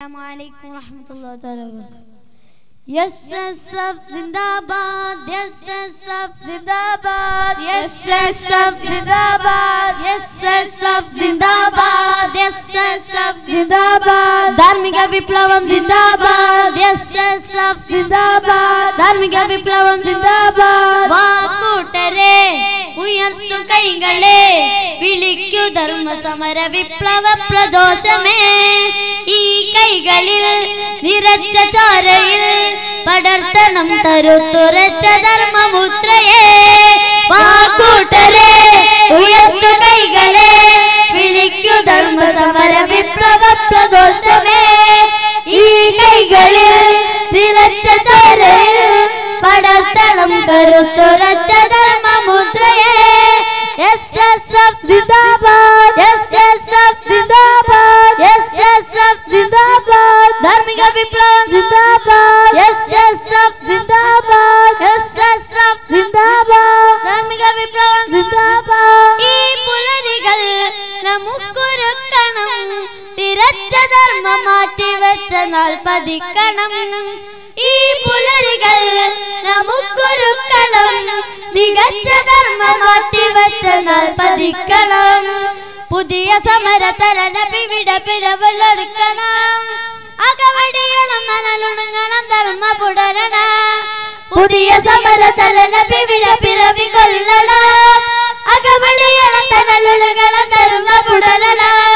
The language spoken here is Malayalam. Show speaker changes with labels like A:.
A: അസ്സലാമു അലൈക്കും വറഹ്മത്തുള്ളാഹി തആല വബറകാതുഹു എസ്എസ്എഫ് സിന്ദാബാദ് എസ്എസ്എഫ് സിന്ദാബാദ് എസ്എസ്എഫ് സിന്ദാബാദ് എസ്എസ്എഫ് സിന്ദാബാദ് എസ്എസ്എഫ് സിന്ദാബാദ് ധാർമ്മിക വിപ്ലവം സിന്ദാബാദ് എസ്എസ്എഫ് സിന്ദാബാദ് ധാർമ്മിക വിപ്ലവം സിന്ദാബാദ് വാ കൂട്ടരെ ഉയർത്തു കൈകളെ വിളിക്കു ധർമ്മ സമര വിപ്ലവ പ്രദോഷമേ ഈ കൈകളിൽ നിറച്ച ചോരയിൽ പടർത്തണം തരുത്തുറച്ച ധർമ്മമുദ്രയെ വാക്കൂട്ടരെ ഉയർത്തു കൈകളെ വിളിക്കു ധർമ്മ സമര വിപ്ലവ പ്രദോഷമേ ഈ കൈകളിൽ നിറച്ച ചോരയിൽ പടർത്തണം കരുത്തുറച്ച ധർമ്മമുദ്രയെ എസ് എസ് എഫ് സിന്ദാബാദ് എസ് എസ് എഫ് സിന്ദാബാദ് എസ് എസ് എഫ് സിന്ദാബാദ് ധാർമ്മിക വിപ്ലവം സിന്ദാബാദ് എസ് എസ് എഫ് സിന്ദാബാദ് എസ് എസ് എഫ് സിന്ദാബാദ് ധാർമ്മിക വിപ്ലവം സിന്ദാബാദ് ഈ പുലരികൾ നമുക്കൊരുക്കണം തിരച്ച ധർമ്മം മാറ്റി വെച്ച നാൽപ്പതിക്കണം ഈ പുലരികൾ നമുക്കൊരുക്കണം തികച്ച ധർമ്മം മാറ്റി വെച്ച നാൽപ്പതിക്കണം പുതിയ സമര ചലന വിവിട പിഴവലെടുക്കണം അകവടിയണം മനലുണങ്ങണം ധർമ്മ പുടരണം പുതിയ സമര ചലന വിവിട പിറവി കൊള്ളണം അകവടിയണം തനലുണങ്ങണം ധർമ്മ പുടരണം